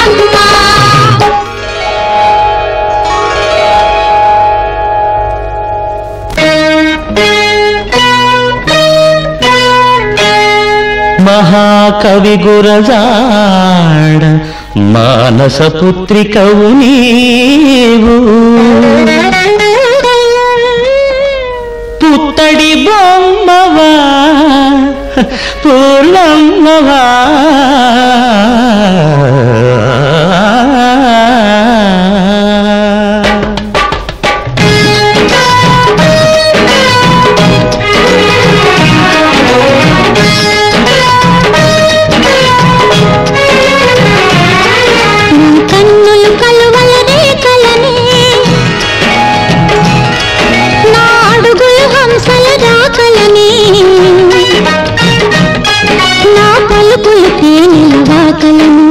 అమ్మా మహాకవి గురజాడ మానస పుత్రికవు నీవు పుత్తడి బొమ్మవా పూర్ణమ్మవా నీ కన్నులు కలువల రేఖలనే నా అడుగులు హంసల రాకలనే నా పలుకులు తేనెల వాకలను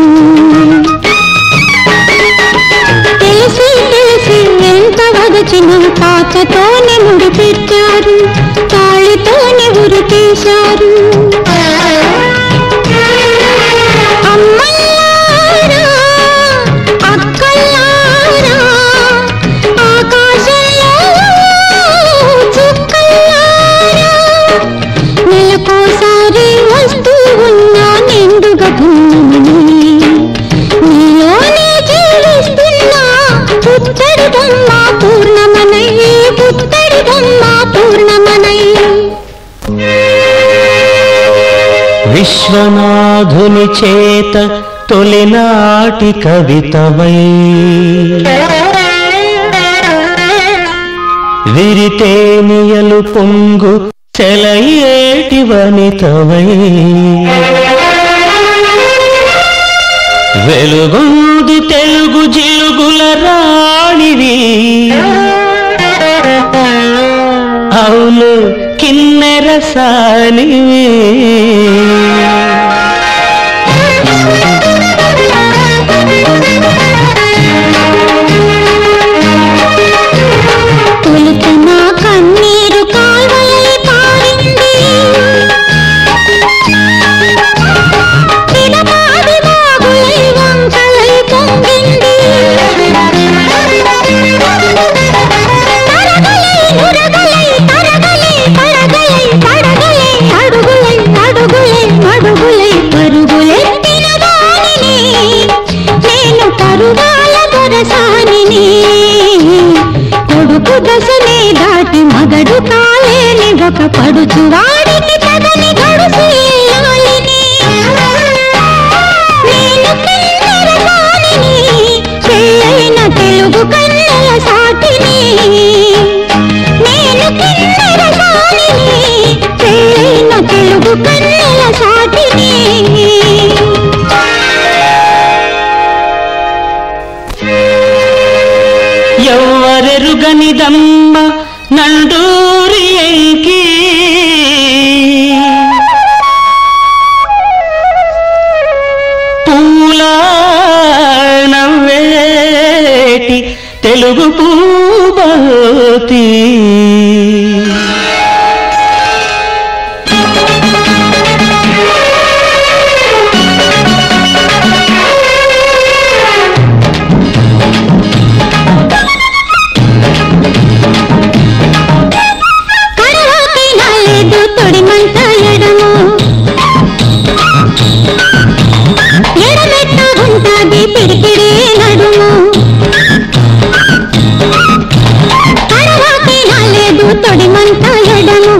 తెలిసి తెలిసి ఎంత వగచిన తాతతోనే ముడి పెట్టారు తాళితోనే ఉరి తీశారు అమ్మల్లారా అక్కల్లారా ఆకాశంలో చుక్కల్లారా నెలకోసారి వస్తూ ఉన్నా నిండుగా భూమిని నీలోనే జీవిస్తున్నా పుత్తడి బొమ్మ పూర్ణమనై పుత్తడి బొమ్మ పూర్ణమనై విశ్వనాథుని చేత తొలినాటి కవితవై విరితేనియలు పొంగు సెలయేటి వనితవై వెలుగొంది తెలుగు జిలుగుల రాణివి అవును కిన్నెర సానివి తొలుత నా కన్నీరు కాల్వలై పారింది పిడపాది వాగులై వంకలై పొంగింది తరగలై నురగలై తరగలై పరగలై పడగలై అడుగులై అడుగులై అడుగులై పరుగులెత్తిన దానిని నేను పరువాల దొరసానిని కొడుకు దశనే దాటి మగడు కాలేని ఒక పడుచు వాడికి తగని గడుసు ఇల్లాలిని నేను కిన్నెర సానిని పెళ్ళైన తెలుగు కన్నెల సాటిని నేను కిన్నెర సానిని పెళ్ళైన తెలుగు కన్నెల సాటిని ఎవ్వరెరుగనిదమ్మ నండూరి ఎంకి పూల నవ్వేటి తెలుగు పూబతి కడవాకై నాలేదు తొడిమంట ఎడము ఎడమెట్ట ఉంటాది పిడికిడే నడుము కడవాకై నాలేదు తొడిమంట ఎడము